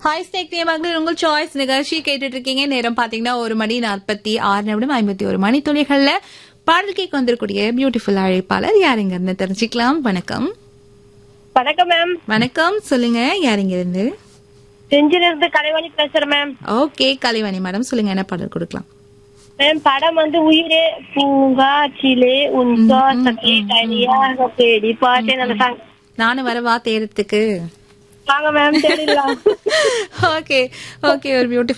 hi stack மகளிர் உங்கள் choice நிகழ்ச்சி கேட்டுட்டு இருக்கீங்க நேரம் பாத்தீங்கன்னா ஒரு மணி நாற்பத்தி ஆறு நிமிடம் ஐம்பத்தி ஒரு மணி துளிகள்ல பாடல் கேட்க வந்திருக்கூடிய பியூட்டிஃபுல் அழைப்பாளர் யாருங்க இருந்து தெரிஞ்சுக்கலாம் வணக்கம் வணக்கம் மேம் வணக்கம் சொல்லுங்க யாருங்க இருந்து செஞ்சில இருந்து கலைவாணி பேசுறேன் மேம் ஓகே கலைவாணி மேடம் சொல்லுங்க என்ன பாடல் கொடுக்கலாம் மேம் படம் வந்து உயிரே பூங்காச்சிலே உன் சுவாசத்தை தனியாக தேடி பாட்டேன் அந்த சாங் நானும் வரவா தேடத்துக்கு வாங்க மேம் தெரியல ஓகே ஓகே ஒரு பியூட்டிஃபுல்